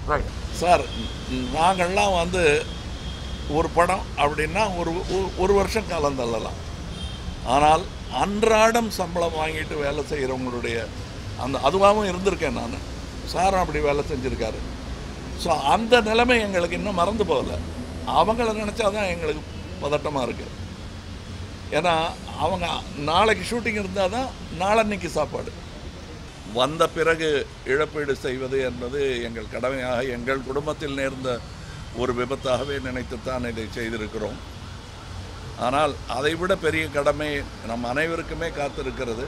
right sir ம், நாங்கள்லாம் வந்து ஒரு படம் அப்படின்னா ஒரு ஒரு- ஒரு வருஷம் காலம் தள்ளலாம் ஆனால் அன்றாடம் சம்பளம் வாங்கிட்டு வேலை செய்கிறவங்களுடைய அந்த அதுவாகவும் இருந்திருக்கேன் நான் சாரும் அப்படி வேலை செஞ்சுருக்காரு ஸோ அந்த நிலைமை எங்களுக்கு இன்னும் மறந்து போகல அவங்கள நினச்சா தான் எங்களுக்கு பதட்டமாக இருக்குது ஏன்னா அவங்க நாளைக்கு ஷூட்டிங் இருந்தால் தான் நாளன்னைக்கு சாப்பாடு வந்த பிறகு இழப்பீடு செய்வது என்பது எங்கள் கடமையாக எங்கள் குடும்பத்தில் நேர்ந்த ஒரு விபத்தாகவே நினைத்துத்தான் இதை செய்திருக்கிறோம் ஆனால் அதைவிட பெரிய கடமை நம் அனைவருக்குமே காத்திருக்கிறது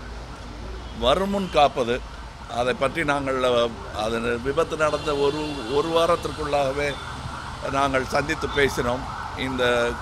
வருமுன் காப்பது அதை பற்றி நாங்கள் அது விபத்து நடந்த ஒரு ஒரு வாரத்திற்குள்ளாகவே நாங்கள் சந்தித்து பேசினோம் இந்த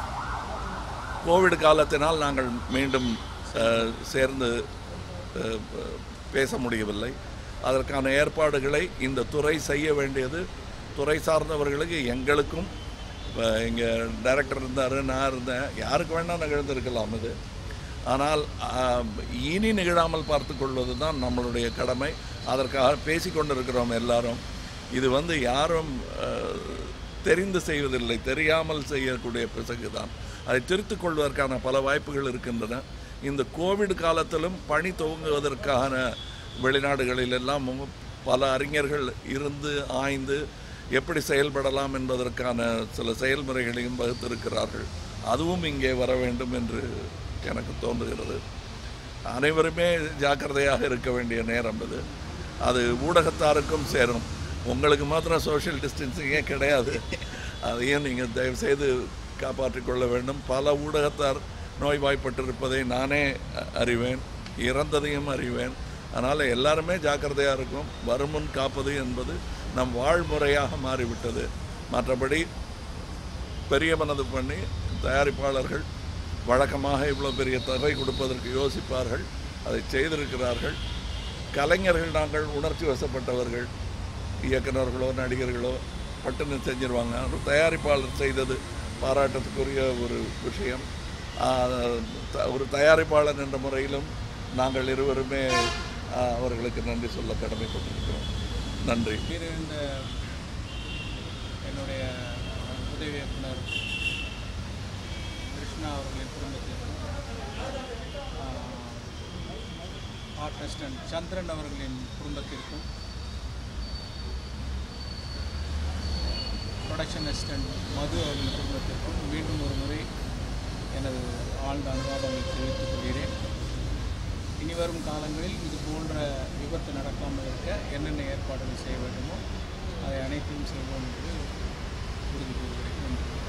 கோவிட் காலத்தினால் நாங்கள் மீண்டும் அஹ், சேர்ந்து அஹ், பேச முடியவில்லை அதற்கான ஏற்பாடுகளை இந்த துறை செய்ய வேண்டியது துறை சார்ந்தவர்களுக்கு எங்களுக்கும் இங்கே டைரக்டர் இருந்தார் நான் இருந்தேன் யாருக்கு வேணால் நிகழ்ந்திருக்கலாம் இது ஆனால் ஆம், இனி நிகழாமல் பார்த்து கொள்வது தான் நம்மளுடைய கடமை அதற்காக பேசிக்கொண்டிருக்கிறோம் எல்லாரும் இது வந்து யாரும் அஹ், தெரிந்து செய்வதில்லை தெரியாமல் செய்யக்கூடிய பிசகு தான் அதை திருத்திக் கொள்வதற்கான பல வாய்ப்புகள் இருக்கின்றன இந்த கோவிட் காலத்திலும் பணி துவங்குவதற்கான வெளிநாடுகளில் எல்லாம் பல அறிஞர்கள் இருந்து ஆய்ந்து எப்படி செயல்படலாம் என்பதற்கான சில செயல்முறைகளையும் வகுத்திருக்கிறார்கள் அதுவும் இங்கே வர வேண்டும் என்று எனக்கு தோன்றுகிறது அனைவருமே ஜாக்கிரதையாக இருக்க வேண்டிய நேரம் இது அது ஊடகத்தாருக்கும் சேரும் உங்களுக்கு மாத்திரம் சோஷியல் டிஸ்டன்சிங்கே கிடையாது அதையும் நீங்கள் தயவுசெய்து காப்பாற்றிக் கொள்ள வேண்டும் பல ஊடகத்தார் நோய்வாய்ப்பட்டிருப்பதை நானே அ- அறிவேன் இறந்ததையும் அறிவேன் அதனால் எல்லாருமே ஜாக்கிரதையாக இருக்கும் வருமுன் காப்பது என்பது நம் வாழ்முறையாக மாறிவிட்டது மற்றபடி பெரிய மனது பண்ணி தயாரிப்பாளர்கள் வழக்கமாக இவ்வளோ பெரிய தொகை கொடுப்பதற்கு யோசிப்பார்கள் அதை செய்திருக்கிறார்கள் கலைஞர்கள் நாங்கள் உணர்ச்சி வசப்பட்டவர்கள் இயக்குனர்களோ நடிகர்களோ பட்டுன்னு செஞ்சிருவாங்க ஆனா தயாரிப்பாளர் செய்தது பாராட்டத்துக்குரிய ஒரு விஷயம் ஆஹ், த- ஒரு தயாரிப்பாளர் என்ற முறையிலும் நாங்கள் இருவருமே ஆஹ், அவர்களுக்கு நன்றி சொல்ல கடமைப்பட்டிருக்கிறோம் நன்றி இது இந்த என்னுடைய உதவி இயக்குனர் கிருஷ்ணா அவர்களின் குடும்பத்திற்கும் ஆர்ட் அசிஸ்டன்ட் சந்திரன் அவர்களின் குடும்பத்திற்கும் ப்ரொடக்ஷன் அசிஸ்டன்ட் மது அவர்களின் குடும்பத்திற்கும் மீண்டும் ஒரு முறை எனது ஆழ்ந்த அனுதாபங்களை தெரிவித்துக் கொள்கிறேன் இனி வரும் காலங்களில் இது போன்ற விபத்து நடக்காமல் இருக்க என்னென்ன ஏற்பாடுகள் செய்ய வேண்டுமோ அதை அனைத்தையும் செய்வோம் என்று உறுதி கூறுகிறேன் நன்றி